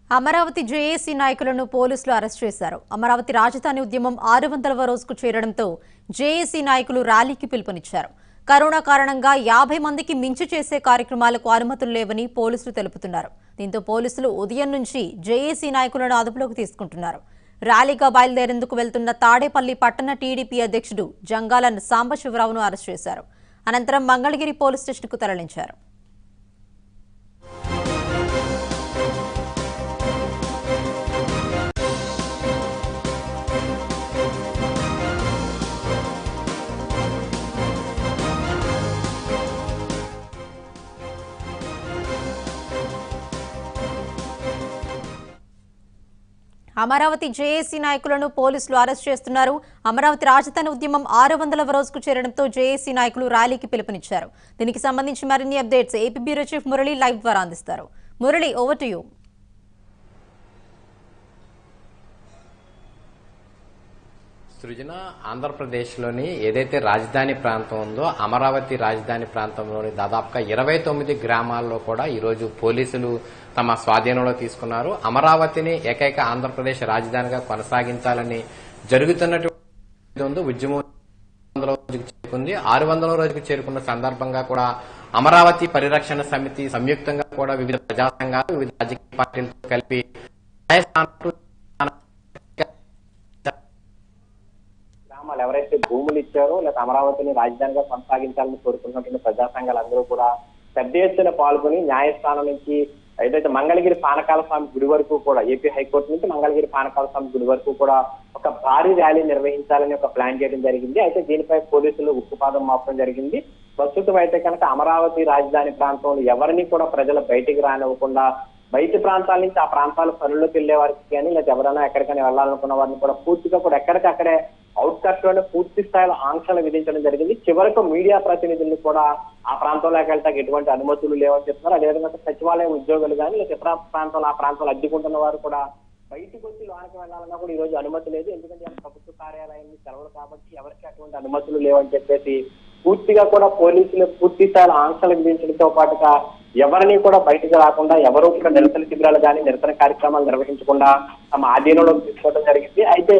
Amaravati JAC నాయకులను పోలీసులు arrest చేశారు అమరావతి రాజధాని ఉద్యమం ఆరు వందలవ రోజుకు చేరడంతో జేఏసీ నాయకులు ర్యాలీకి పిలుపునిచ్చారు కరోనా కారణంగా యాభై మందికి మించి చేసే కార్యక్రమాలకు అనుమతులు లేవని పోలీసులు తెలుపుతున్నారు దీంతో పోలీసులు ఉదయం నుంచి జేఏసీ నాయకులను అదుపులోకి తీసుకుంటున్నారు ర్యాలీగా బయలుదేరేందుకు వెళ్తున్న తాడేపల్లి పట్టణ టీడీపీ అధ్యక్షుడు జంగాల సాంబశివరావును అరెస్ట్ చేశారు అనంతరం మంగళగిరి పోలీస్ స్టేషన్కు తరలించారు అమరావతి జేఏసీ నాయకులను పోలీసులు అరెస్ట్ చేస్తున్నారు అమరావతి రాజధాని ఉద్యమం ఆరు వందల రోజుకు చేరడంతో జేఏసీ నాయకులు ర్యాలీకి పిలుపునిచ్చారు దీనికి సంబంధించి మరిన్ని updates AP bureau chief Murali live ద్వారా అందిస్తారు Murali over to you Srujana ఆంధ్రప్రదేశ్లోని ఏదైతే రాజధాని ప్రాంతం ఉందో అమరావతి రాజధాని ప్రాంతంలోని దాదాపుగా ఇరవై తొమ్మిది గ్రామాల్లో కూడా ఈరోజు పోలీసులు తమ స్వాధీనంలో తీసుకున్నారు అమరావతిని ఏకైక ఆంధ్రప్రదేశ్ రాజధానిగా కొనసాగించాలని జరుగుతున్నటువంటి ఉందో ఉద్యమం వందల రోజుకు చేరుకుంది ఆరు వందల రోజుకు చేరుకున్న సందర్భంగా కూడా అమరావతి పరిరక్షణ సమితి సంయుక్తంగా కూడా వివిధ ప్రజా సంఘాలు వివిధ రాజకీయ పార్టీలతో కలిపి న్యాయస్థానం గ్రామాలు ఎవరైతే భూములు ఇచ్చారో లేదా అమరావతిని రాజధానిగా కొనసాగించాలని కోరుకున్నటువంటి ప్రజా సంఘాలందరూ కూడా పెద్ద ఎత్తున పాల్గొని న్యాయస్థానం నుంచి ఏదైతే మంగళగిరి పానకాల స్వామి గుడి వరకు కూడా ఏపీ హైకోర్టు నుంచి మంగళగిరి పానకాల స్వామి గుడి వరకు కూడా ఒక భారీ ర్యాలీ నిర్వహించాలని ఒక ప్లాన్ చేయడం జరిగింది అయితే దీనిపై పోలీసులు ఉక్కుపాదం మాపడం జరిగింది ప్రస్తుతం అయితే కనుక అమరావతి రాజధాని ప్రాంతంలో ఎవరిని కూడా ప్రజలు బయటికి రానివ్వకుండా బయట ప్రాంతాల నుంచి ఆ ప్రాంతాల పనుల్లోకి వెళ్లే వారికి కానీ లేదా ఎవరైనా ఎక్కడికైనా వెళ్ళాలనుకున్న వారిని కూడా పూర్తిగా కూడా ఎక్కడికక్కడే అవుట్కట్ లోనే పూర్తి స్థాయిలో ఆంక్షలు విధించడం జరిగింది చివరకు మీడియా ప్రతినిధులు కూడా ఆ ప్రాంతంలోకి వెళ్తాకి ఎటువంటి అనుమతులు లేవని చెప్తున్నారు అదేవిధంగా సచివాలయ ఉద్యోగులు కానీ లేదా ఇతర ప్రాంతాలు ఆ ప్రాంతాలు అడ్డుకుంటున్న వారు కూడా బయటకు వచ్చి లోనికి వెళ్ళాలన్నా కూడా ఈ రోజు అనుమతి లేదు ఎందుకంటే ఇవాళ ప్రభుత్వ కార్యాలయాన్ని సెలవులు కాబట్టి ఎవరికి అటువంటి అనుమతులు లేవని చెప్పేసి పూర్తిగా కూడా పోలీసులు పూర్తి స్థాయిలో ఆంక్షలు విధించడంతో పాటుగా ఎవరిని కూడా బయటకు రాకుండా ఎవరు కూడా నిరసన శిబిరాలు కానీ నిరసన కార్యక్రమాలు నిర్వహించకుండా తమ ఆధీనంలోకి తీసుకోవడం జరిగింది అయితే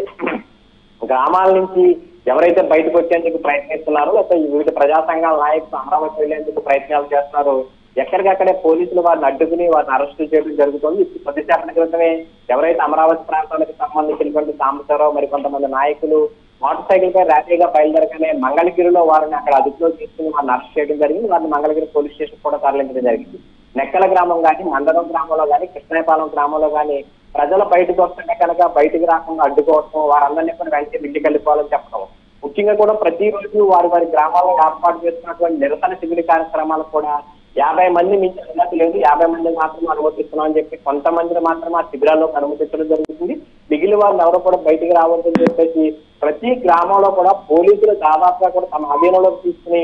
గ్రామాల నుంచి ఎవరైతే బయటకు వచ్చేందుకు ప్రయత్నిస్తున్నారో లేకపోతే ఈ వివిధ ప్రజా సంఘాల నాయకులు అమరావతి వెళ్లేందుకు ప్రయత్నాలు చేస్తున్నారో ఎక్కడికక్కడే పోలీసులు వారిని అడ్డుకుని వారిని అరెస్ట్ చేయడం జరుగుతుంది ఇప్పుడు కొద్దిసేపటి క్రితమే ఎవరైతే అమరావతి ప్రాంతానికి సంబంధించినటువంటి సాంబశివరావు మరి కొంతమంది నాయకులు మోటార్ సైకిల్ పై ర్యాలీగా బయలుదేరగానే మంగళగిరిలో వారిని అక్కడ అదుపులో తీసుకుని వారిని అరెస్ట్ చేయడం జరిగింది వారిని మంగళగిరి పోలీస్ స్టేషన్ కూడా తరలించడం జరిగింది నెక్కల గ్రామం కానీ మండలం గ్రామంలో కానీ కృష్ణాయపాలెం గ్రామంలో కానీ ప్రజలు బయటకు వస్తుంటే కనుక బయటికి రాకుండా అడ్డుకోవడం వారందరినీ కూడా వెంటనే ఇంటికి వెళ్ళిపోవాలని చెప్పడం ముఖ్యంగా కూడా ప్రతిరోజు వారి వారి గ్రామాల్లో ఏర్పాటు చేస్తున్నటువంటి నిరసన శిబిర కార్యక్రమాలు కూడా యాభై మంది మించి అనుమతి లేదు యాభై మంది మాత్రమే అనుమతిస్తున్నాం అని చెప్పి కొంతమందిని మాత్రమే ఆ శిబిరాల్లోకి అనుమతించడం జరుగుతుంది మిగిలిన వారిని ఎవరు కూడా బయటికి రావద్దని చెప్పేసి ప్రతి గ్రామంలో కూడా పోలీసులు దాదాపుగా కూడా తమ అధీనంలోకి తీసుకుని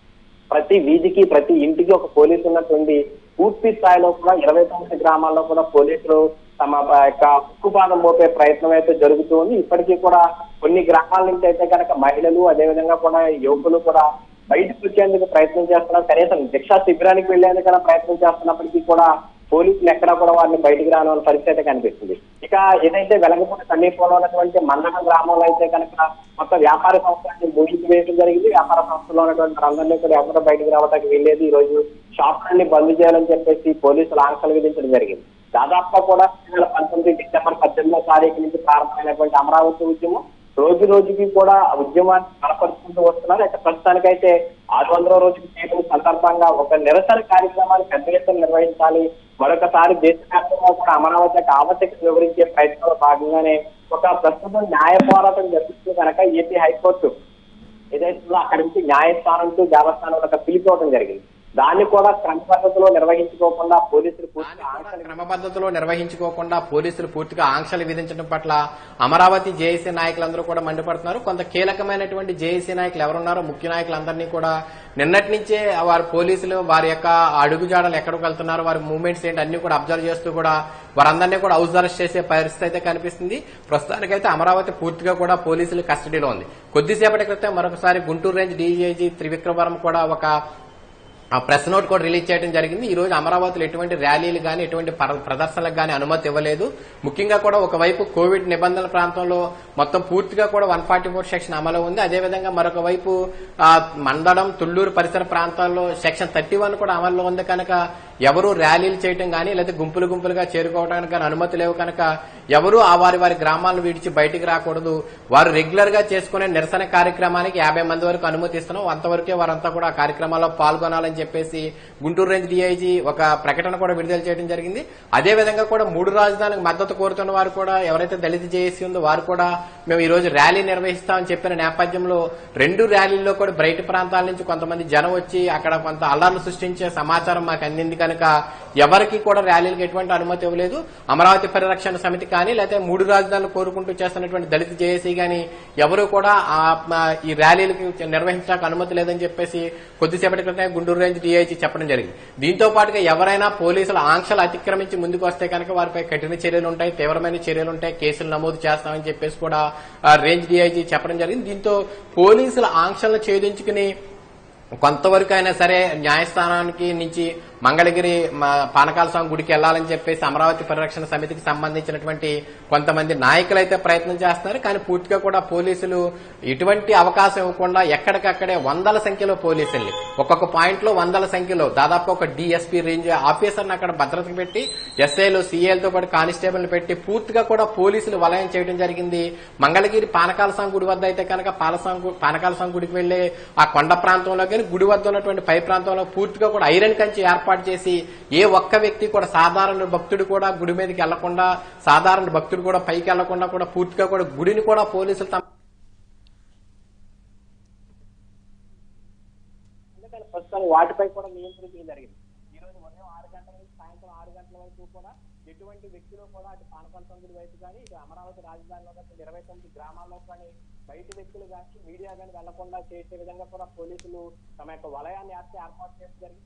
ప్రతి వీధికి ప్రతి ఇంటికి ఒక పోలీసు ఉన్నటువంటి పూర్తి స్థాయిలో కూడా ఇరవై తొమ్మిది గ్రామాల్లో కూడా పోలీసులు తమ యొక్క ఉక్కుపాదం మోపే ప్రయత్నం అయితే జరుగుతుంది ఇప్పటికీ కూడా కొన్ని గ్రామాల నుంచి అయితే కనుక మహిళలు అదేవిధంగా కూడా యువకులు కూడా బయటకు వచ్చేందుకు ప్రయత్నం చేస్తున్నారు కనీసం దీక్షా శిబిరానికి వెళ్లేందుకైనా ప్రయత్నం చేస్తున్నప్పటికీ కూడా పోలీసులు ఎక్కడా కూడా వారిని బయటికి రాని పరిస్థితి అయితే కనిపిస్తుంది ఇక ఏదైతే వెలగపూడి సమీపంలో ఉన్నటువంటి మందడం గ్రామంలో అయితే కనుక మొత్తం వ్యాపార సంస్థలన్నీ మూడింటి వేయడం జరిగింది వ్యాపార సంస్థలో ఉన్నటువంటి వారందరినీ కూడా ఎవరు బయటికి రావడానికి వెళ్ళేది ఈ రోజు షాపులన్నీ బంద్ చేయాలని చెప్పేసి పోలీసులు ఆంక్షలు విధించడం జరిగింది దాదాపుగా కూడా రెండు వేల పంతొమ్మిది డిసెంబర్ పద్దెనిమిదో తారీఖు నుంచి ప్రారంభమైనటువంటి అమరావతి ఉద్యమం రోజు రోజుకి కూడా ఆ ఉద్యమాన్ని బలపరుచుకుంటూ వస్తున్నారు అయితే ప్రస్తుతానికైతే ఆరు వందల రోజుకి చేరిన సందర్భంగా ఒక నిరసన కార్యక్రమాన్ని పెద్ద ఎత్తున నిర్వహించాలి మరొకసారి దేశవ్యాప్తంగా కూడా అమరావతి యొక్క ఆవశ్యకత వివరించే ప్రయత్నంలో భాగంగానే ఒక ప్రస్తుతం న్యాయ పోరాటం జరుగుతుంది కనుక ఏపీ హైకోర్టు ఏదైతే ఉందో అక్కడి నుంచి న్యాయస్థానం టు దేవస్థానం ఒక పిలిపోవడం జరిగింది దాన్ని కూడా క్రమ పద్ధతిలో నిర్వహించుకోకుండా పోలీసులు పూర్తిగా ఆంక్షలు క్రమ పద్ధతిలో నిర్వహించుకోకుండా పోలీసులు పూర్తిగా ఆంక్షలు విధించడం పట్ల అమరావతి జేఏసీ నాయకులందరూ కూడా మండిపడుతున్నారు కొంత కీలకమైనటువంటి జేఏసీ నాయకులు ఎవరున్నారో ముఖ్య నాయకులందరినీ కూడా నిన్నటి నుంచే వారి పోలీసులు వారి యొక్క అడుగుజాడలు ఎక్కడికి వెళ్తున్నారు వారి మూవ్మెంట్స్ ఏంటి అన్ని కూడా అబ్జర్వ్ చేస్తూ కూడా వారందరినీ కూడా హౌస్ అరెస్ట్ చేసే పరిస్థితి అయితే కనిపిస్తుంది ప్రస్తుతానికైతే అమరావతి పూర్తిగా కూడా పోలీసుల కస్టడీలో ఉంది కొద్దిసేపటి క్రితం మరొకసారి గుంటూరు రేంజ్ డీజీఐజీ త్రివిక్రమవరం కూడా ఒక ఆ ప్రెస్ నోట్ కూడా రిలీజ్ చేయడం జరిగింది ఈ రోజు అమరావతిలో ఎటువంటి ర్యాలీలు గాని ఎటువంటి పర- ప్రదర్శనలకు గాని అనుమతి ఇవ్వలేదు ముఖ్యంగా కూడా ఒకవైపు కోవిడ్ నిబంధనల ప్రాంతంలో మొత్తం పూర్తిగా కూడా వన్ ఫార్టీ ఫోర్ సెక్షన్ అమలు ఉంది అదేవిధంగా మరొక వైపు ఆ, మందడం తుళ్లూరు పరిసర ప్రాంతాల్లో సెక్షన్ థర్టీ వన్ కూడా అమల్లో ఉంది కనుక ఎవరు ర్యాలీలు చేయటం గానీ లేదా గుంపులు గుంపులుగా చేరుకోవడానికి కానీ అనుమతి లేవు కనుక ఎవరు ఆ వారి వారి గ్రామాలను విడిచి బయటికి రాకూడదు వారు రెగ్యులర్ గా చేసుకునే నిరసన కార్యక్రమానికి యాభై మంది వరకు అనుమతి ఇస్తున్నాం అంతవరకే వారంతా కూడా ఆ కార్యక్రమాల్లో పాల్గొనాలని చెప్పేసి గుంటూరు రేంజ్ డిఐజీ ఒక ప్రకటన కూడా విడుదల చేయడం జరిగింది అదే విధంగా కూడా మూడు రాజధానికి మద్దతు కోరుతున్న వారు కూడా ఎవరైతే దళిత జేఏసీ ఉందో వారు కూడా మేము ఈ రోజు ర్యాలీ నిర్వహిస్తామని చెప్పిన నేపథ్యంలో రెండు ర్యాలీల్లో కూడా బయట ప్రాంతాల నుంచి కొంతమంది జనం వచ్చి అక్కడ కొంత అల్లర్లు సృష్టించే సమాచారం మాకు అందింది కనుక ఎవరికి కూడా ర్యాలీలకు ఎటువంటి అనుమతి ఇవ్వలేదు అమరావతి పరిరక్షణ సమితి కానీ లేకపోతే మూడు రాజధానులు కోరుకుంటూ చేస్తున్నటువంటి దళిత జేఏసీ గాని ఎవరు కూడా ఆ ఆ, ఈ ర్యాలీలకు నిర్వహించడానికి అనుమతి లేదని చెప్పేసి కొద్దిసేపటి క్రితం గుంటూరు రేంజ్ డిఐజీ చెప్పడం జరిగింది దీంతో పాటుగా ఎవరైనా పోలీసుల ఆంక్షలు అతిక్రమించి ముందుకు వస్తే కనుక వారిపై కఠిన చర్యలు ఉంటాయి తీవ్రమైన చర్యలు ఉంటాయి కేసులు నమోదు చేస్తామని చెప్పేసి కూడా ఆ, రేంజ్ డిఐజీ చెప్పడం జరిగింది దీంతో పోలీసుల ఆంక్షలను ఛేదించుకుని కొంతవరకు అయినా సరే న్యాయస్థానానికి నుంచి మంగళగిరి మ- పానకాల స్వామి గుడికి వెళ్లాలని చెప్పేసి అమరావతి పరిరక్షణ సమితికి సంబంధించినటువంటి కొంతమంది నాయకులు అయితే ప్రయత్నం చేస్తున్నారు కానీ పూర్తిగా కూడా పోలీసులు ఎటువంటి అవకాశం ఇవ్వకుండా ఎక్కడికక్కడే వందల సంఖ్యలో పోలీసుల్ని ఒక్కొక్క పాయింట్ లో వందల సంఖ్యలో దాదాపు ఒక డిఎస్పీ రేంజ్ ఆఫీసర్ని అక్కడ భద్రతకు పెట్టి ఎస్ఐలు సీఏలతో పాటు కానిస్టేబుల్ పెట్టి పూర్తిగా కూడా పోలీసులు వలయం చేయడం జరిగింది మంగళగిరి పానకాల స్వామి గుడి వద్ద అయితే కనుక పాలస్వామి గు- పానకాల స్వామి గుడికి వెళ్లే ఆ కొండ ప్రాంతంలో కానీ గుడి వద్ద ఉన్నటువంటి పై ప్రాంతంలో పూర్తిగా కూడా ఐరన్ కంచి ఏర్పాటు చేసి ఏ ఒక్క వ్యక్తి కూడా సాధారణ భక్తుడు కూడా గుడి మీదకి వెళ్లకుండా సాధారణ భక్తుడు కూడా పైకి వెళ్లకుండా కూడా పూర్తిగా కూడా గుడిని కూడా పోలీసులు తమ అందుకని ప్రస్తుతం వాటిపై కూడా నియంత్రించడం జరిగింది ఈ రోజు ఉదయం ఆరు గంటల నుంచి సాయంత్రం ఆరు గంటల వరకు కూడా ఎటువంటి వ్యక్తులు కూడా అటు పానపల్లి వైపు కానీ ఇటు అమరావతి రాజధానిలో కానీ ఇరవై తొమ్మిది గ్రామాల్లో కానీ బయట వ్యక్తులు కానీ మీడియా కానీ వెళ్లకుండా చేసే విధంగా కూడా పోలీసులు తమ యొక్క వలయాన్ని ఏర్ప- ఏర్పాటు చేయడం జరిగింది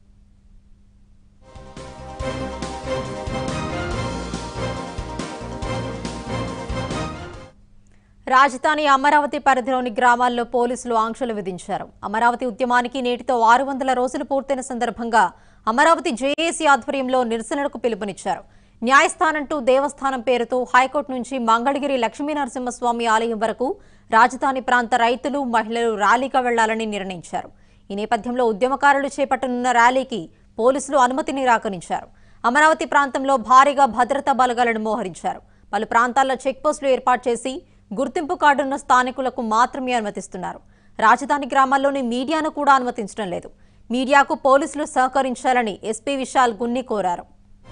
రాజధాని అమరావతి పరిధిలోని గ్రామాల్లో పోలీసులు ఆంక్షలు విధించారు అమరావతి ఉద్యమానికి నేటితో ఆరు వందల రోజులు పూర్తయిన సందర్భంగా అమరావతి జేఏసీ ఆధ్వర్యంలో నిరసనలకు పిలుపునిచ్చారు న్యాయస్థానం టు దేవస్థానం పేరుతో హైకోర్టు నుంచి మంగళగిరి లక్ష్మీ నరసింహస్వామి ఆలయం వరకు రాజధాని ప్రాంత రైతులు మహిళలు ర్యాలీగా వెళ్లాలని నిర్ణయించారు ఈ నేపథ్యంలో ఉద్యమకారులు చేపట్టనున్న ర్యాలీకి పోలీసులు అనుమతి నిరాకరించారు అమరావతి ప్రాంతంలో భారీగా భద్రతా బలగాలను మోహరించారు పలు ప్రాంతాల్లో చెక్పోస్టులు ఏర్పాటు చేసి గుర్తింపు కార్డున్న స్థానికులకు మాత్రమే అనుమతిస్తున్నారు రాజధాని గ్రామాల్లోని మీడియాను కూడా అనుమతించడం లేదు మీడియాకు పోలీసులు సహకరించాలని ఎస్పీ విశాల్ గున్ని కోరారు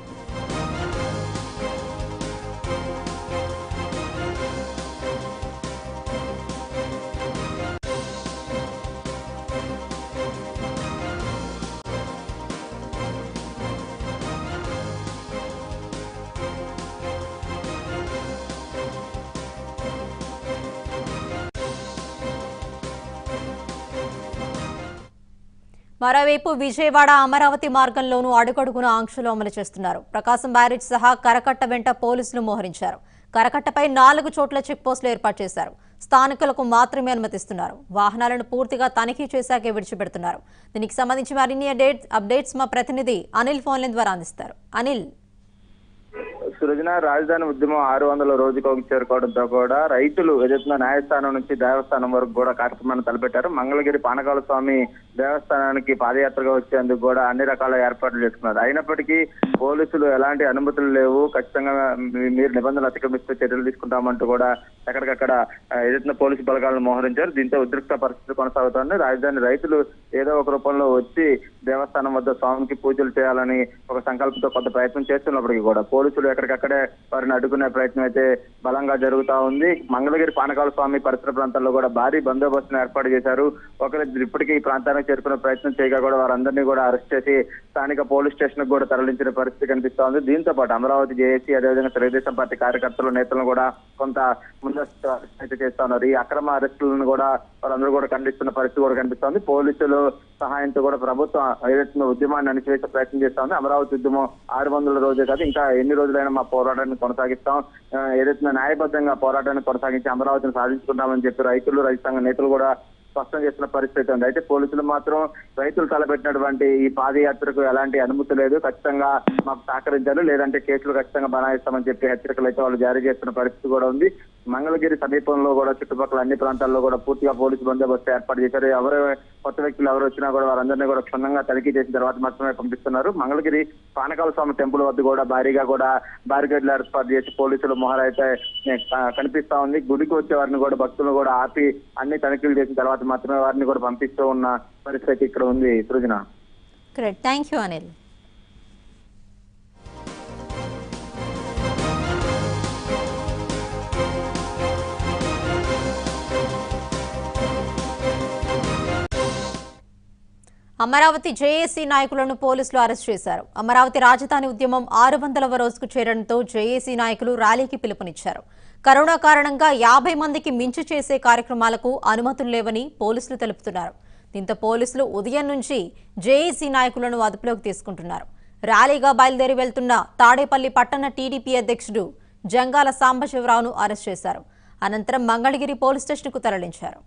మరోవైపు విజయవాడ అమరావతి మార్గంలోనూ అడుగడుగున ఆంక్షలు అమలు చేస్తున్నారు ప్రకాశం బ్యారేజ్ సహా కరకట్ట వెంట పోలీసులు మోహరించారు కరకట్టపై నాలుగు చోట్ల చెక్పోస్టులు ఏర్పాటు చేశారు స్థానికులకు మాత్రమే అనుమతిస్తున్నారు వాహనాలను పూర్తిగా తనిఖీ చేశాకే విడిచిపెడుతున్నారు దీనికి సంబంధించి మరిన్ని అప్డేట్స్ అప్డేట్స్ మా ప్రతినిధి అనిల్ ఫోన్లైన్ ద్వారా అందిస్తారు అనిల్ సృజన రాజధాని ఉద్యమం ఆరు వందల రోజుకు చేరుకోవడంతో కూడా రైతులు ఏదైతే న్యాయస్థానం నుంచి దేవస్థానం వరకు కూడా కార్యక్రమాన్ని తలపెట్టారు మంగళగిరి పానకాల స్వామి దేవస్థానానికి పాదయాత్రగా వచ్చేందుకు కూడా అన్ని రకాల ఏర్పాట్లు చేసుకున్నారు అయినప్పటికీ పోలీసులు ఎలాంటి అనుమతులు లేవు ఖచ్చితంగా మీ- మీరు నిబంధనలు అతిక్రమిస్తే చర్యలు తీసుకుంటామంటూ కూడా ఎక్కడికక్కడ ఆ, ఏదైతే పోలీసు బలగాలను మోహరించారు దీంతో ఉద్రిక్త పరిస్థితి కొనసాగుతోంది రాజధాని రైతులు ఏదో ఒక రూపంలో వచ్చి దేవస్థానం వద్ద స్వామికి పూజలు చేయాలని ఒక సంకల్పంతో కొంత ప్రయత్నం చేస్తున్నప్పటికీ కూడా పోలీసులు ఎక్కడికక్కడే వారిని అడ్డుకునే ప్రయత్నం అయితే బలంగా జరుగుతా ఉంది మంగళగిరి పానకాల స్వామి పరిసర ప్రాంతాల్లో కూడా భారీ బందోబస్తును ఏర్పాటు చేశారు ఒకరు ఇప్పటికీ ఈ ప్రాంతానికి చేరుకునే ప్రయత్నం చేయగా కూడా వారందరినీ కూడా అరెస్ట్ చేసి స్థానిక పోలీస్ స్టేషన్ కు కూడా తరలించిన పరిస్థితి కనిపిస్తోంది దీంతో పాటు అమరావతి జేఏసీ అదేవిధంగా తెలుగుదేశం పార్టీ కార్యకర్తలు నేతలను కూడా కొంత ముందస్తు అరెస్ట్ అయితే చేస్తా ఉన్నారు ఈ అక్రమ అరెస్టులను కూడా వారందరూ కూడా ఖండిస్తున్న పరిస్థితి కూడా కనిపిస్తోంది పోలీసులు సహాయంతో కూడా ప్రభుత్వం ఏదైతే ఉద్యమాన్ని అణిచివేసే ప్రయత్నం చేస్తా ఉంది అమరావతి ఉద్యమం ఆరు వందల రోజే కాదు ఇంకా ఎన్ని రోజులైనా మా పోరాటాన్ని కొనసాగిస్తాం ఆ, ఏదైతే న్యాయబద్ధంగా పోరాటాన్ని కొనసాగించి అమరావతిని సాధించుకుంటామని చెప్పి రైతులు రైతు సంఘ నేతలు కూడా స్పష్టం చేస్తున్న పరిస్థితి ఉంది అయితే పోలీసులు మాత్రం రైతులు తలపెట్టినటువంటి ఈ పాదయాత్రకు ఎలాంటి అనుమతి లేదు ఖచ్చితంగా మాకు సహకరించారు లేదంటే కేసులు ఖచ్చితంగా బనాయిస్తామని చెప్పి హెచ్చరికలు అయితే వాళ్ళు జారీ చేస్తున్న పరిస్థితి కూడా ఉంది మంగళగిరి సమీపంలో కూడా చుట్టుపక్కల అన్ని ప్రాంతాల్లో కూడా పూర్తిగా పోలీసు బందోబస్తు ఏర్పాటు చేశారు ఎవరు కొత్త వ్యక్తులు ఎవరు వచ్చినా కూడా వారందరినీ కూడా క్షుణ్ణంగా తనిఖీ చేసిన తర్వాత మాత్రమే పంపిస్తున్నారు మంగళగిరి పానకాల స్వామి టెంపుల్ వద్ద కూడా భారీగా కూడా బ్యారికేడ్లు ఏర్పాటు చేసి పోలీసులు మొహర్ అయితే ఆ, కనిపిస్తా ఉంది గుడికి వచ్చే వారిని కూడా భక్తులను కూడా ఆపి అన్ని తనిఖీలు చేసిన తర్వాత మాత్రమే వారిని కూడా పంపిస్తూ ఉన్న పరిస్థితి ఇక్కడ ఉంది Srujana great thank you Anil Amaravati JAC నాయకులను పోలీసులు అరెస్ట్ చేశారు అమరావతి రాజధాని ఉద్యమం ఆరు వందలవ రోజుకు చేరడంతో జేఏసీ నాయకులు ర్యాలీకి పిలుపునిచ్చారు కరోనా కారణంగా యాభై మందికి మించి చేసే కార్యక్రమాలకు అనుమతులు లేవని పోలీసులు తెలుపుతున్నారు దీంతో పోలీసులు ఉదయం నుంచి జేఏసీ నాయకులను అదుపులోకి తీసుకుంటున్నారు ర్యాలీగా బయలుదేరి వెళ్తున్న తాడేపల్లి పట్టణ టీడీపీ అధ్యక్షుడు జంగాల సాంబశివరావును అరెస్ట్ చేశారు అనంతరం మంగళగిరి పోలీస్ స్టేషన్కు తరలించారు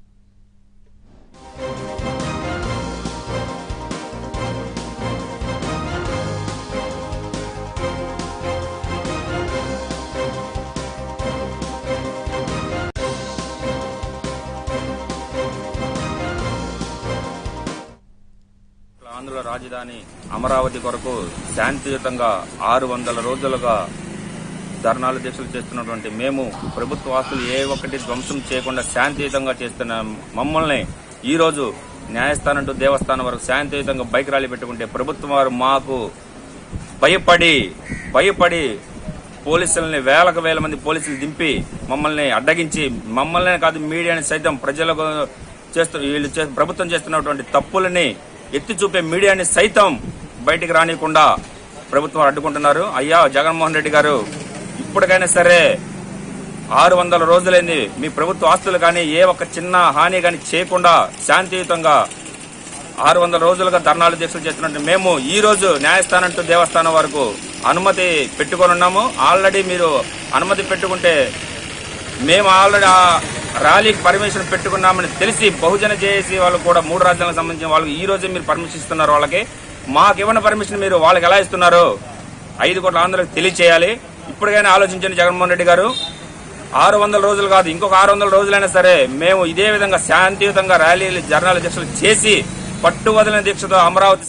ఆంధ్ర రాజధాని అమరావతి కొరకు శాంతియుతంగా ఆరు వందల రోజులుగా ధర్నాలు దీక్షలు చేస్తున్నటువంటి మేము ప్రభుత్వ ఆస్తులు ఏ ఒక్కటి ధ్వంసం చేయకుండా శాంతియుతంగా చేస్తున్న మమ్మల్ని ఈ రోజు న్యాయస్థానం టు దేవస్థానం వరకు శాంతియుతంగా బైక్ ర్యాలీ పెట్టుకుంటే ప్రభుత్వం వారు మాకు భయపడి భయపడి పోలీసుల్ని వేలకు వేల మంది పోలీసులు దింపి మమ్మల్ని అడ్డగించి మమ్మల్నే కాదు మీడియాని సైతం ప్రజలకు చేస్తూ వీళ్ళు చే- ప్రభుత్వం చేస్తున్నటువంటి తప్పులని ఎత్తి చూపే మీడియాని సైతం బయటికి రానియకుండా ప్రభుత్వం అడ్డుకుంటున్నారు అయ్యా జగన్మోహన్ రెడ్డి గారు ఇప్పటికైనా సరే ఆరు వందల రోజులైంది మీ ప్రభుత్వ ఆస్తులు కానీ ఏ ఒక్క చిన్న హాని కానీ చేయకుండా శాంతియుతంగా ఆరు వందల రోజులుగా ధర్నాలు దీక్షలు చేస్తున్నట్టు మేము ఈ రోజు న్యాయస్థానం టు దేవస్థానం వరకు అనుమతి పెట్టుకొని ఉన్నాము ఆల్రెడీ మీరు అనుమతి పెట్టుకుంటే మేము ఆల్రెడీ ఆ ర్యాలీకి పర్మిషన్ పెట్టుకున్నామని తెలిసి బహుజన జేఏసీ వాళ్ళు కూడా మూడు రాజ్యాలకు సంబంధించిన వాళ్ళకి ఈ రోజే మీరు పర్మిషన్ ఇస్తున్నారు వాళ్ళకి మాకు ఇవ్వని పర్మిషన్ మీరు వాళ్ళకి ఎలా ఇస్తున్నారు ఐదు కోట్ల ఆంధ్రులకు తెలియచేయాలి ఇప్పటికైనా ఆలోచించండి జగన్మోహన్ రెడ్డి గారు ఆరు వందల రోజులు కాదు ఇంకొక ఆరు వందల రోజులైనా సరే మేము ఇదే విధంగా శాంతియుతంగా ర్యాలీలు జర్నాల దీక్షలు చేసి పట్టు వదిలిన దీక్షతో అమరావతి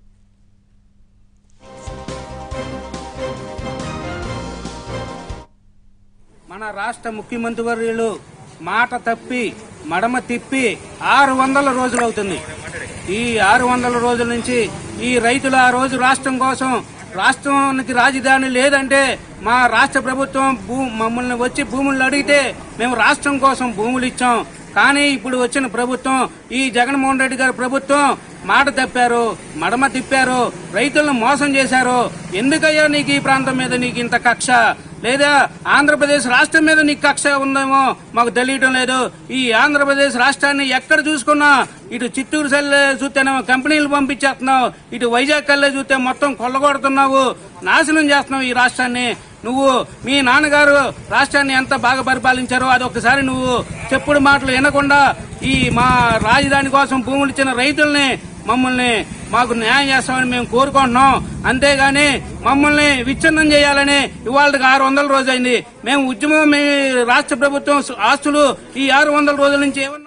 మన రాష్ట్ర ముఖ్యమంత్రి వర్యులు మాట తప్పి మడమ తిప్పి ఆరు వందల రోజులు అవుతుంది ఈ ఆరు వందల రోజుల నుంచి ఈ రైతులు ఆ రోజు రాష్ట్రం కోసం రాష్ట్రానికి రాజధాని లేదంటే మా రాష్ట్ర ప్రభుత్వం భూ మమ్మల్ని వచ్చి భూములు అడిగితే మేము రాష్ట్రం కోసం భూములు ఇచ్చాం కానీ ఇప్పుడు వచ్చిన ప్రభుత్వం ఈ జగన్మోహన్ రెడ్డి గారి ప్రభుత్వం మాట తప్పారు మడమ తిప్పారు రైతులను మోసం చేశారు ఎందుకయ్యా నీకు ఈ ప్రాంతం మీద నీకు ఇంత కక్ష లేదా ఆంధ్రప్రదేశ్ రాష్ట్రం మీద నీకు కక్ష ఉందేమో మాకు తెలియటం లేదు ఈ ఆంధ్రప్రదేశ్ రాష్ట్రాన్ని ఎక్కడ చూసుకున్నా ఇటు చిత్తూరు సెల్లే చూస్తేనేమో కంపెనీలు పంపించేస్తున్నావు ఇటు వైజాగ్ కల్లే చూస్తే మొత్తం కొల్లగొడుతున్నావు నాశనం చేస్తున్నావు ఈ రాష్ట్రాన్ని నువ్వు మీ నాన్నగారు రాష్ట్రాన్ని ఎంత బాగా పరిపాలించారో అది ఒకసారి నువ్వు చెప్పుడు మాటలు వినకుండా ఈ మా రాజధాని కోసం భూములు ఇచ్చిన రైతుల్ని మమ్మల్ని మాకు న్యాయం చేస్తామని మేము కోరుకుంటున్నాం అంతేగాని మమ్మల్ని విచ్ఛిన్నం చేయాలని ఇవాళకి ఆరు వందల రోజైంది మేము ఉద్యమం మీ రాష్ట్ర ప్రభుత్వం ఆస్తులు ఈ ఆరు వందల రోజుల నుంచి ఏమన్నా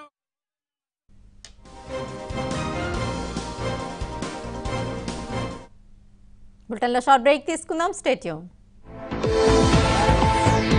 బులెటిన్లో షార్ట్ బ్రేక్ తీసుకుందాం స్టేట్యూన్